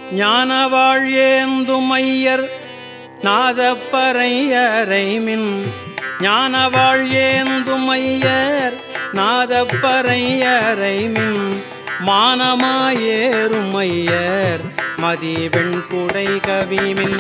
ஞானவாழ் ஏந்துமையர் நாதப்பறையரைமின் ஞானவாழ் ஏந்துமையர் நாதப்பறையரைமின் மானமாயேறுமையர் மதிவெண் குடை கவிமின்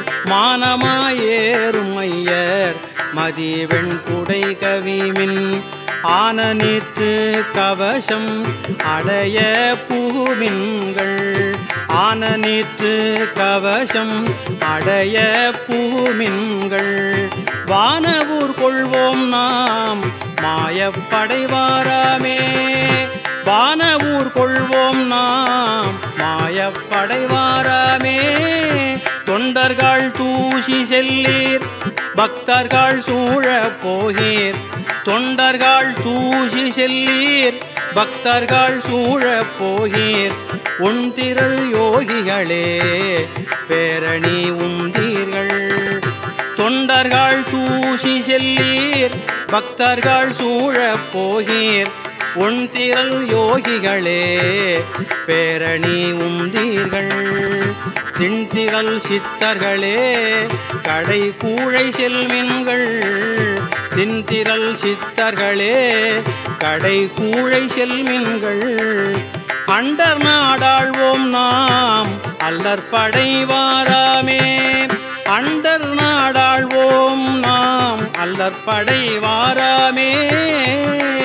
மானமாயேறுமையர் மதிவெண் குடை கவிமின் ஆன நீற்று கவசம் அடைய பூமின்கள் ஆன நீற்று கவசம் அடைய பூமின்கள் வானவூர் கொள்வோம் நாம் மாயப்படைவாராமே வானவூர் கொள்வோம் நாம் மாயப்படைவாராமே தொண்டர்கள் தூசி செல்லீர் பக்தர்கள் சூழப் போகீர் தொண்டர்கள் தூசி செல்லீர் பக்தர்கள் சூழப் போகீர் உந்திரல் யோகிகளே பேரணி உந்தீர்கள் தொண்டர்கள் தூசி செல்லீர் பக்தர்கள் சூழப் போகீர் உண்திரல் யோகிகளே பேரணி உந்தீர்கள் திண்திரல் சித்தர்களே கடை கூழை செல்மின்கள் தின்திரல் சித்தர்களே கடை கூழை செல்மின்கள் அண்டர் நாடாழ்வோம் நாம் அல்லற் படைவாராமே அண்டர் நாடாழ்வோம் நாம் அல்லற் படைவாராமே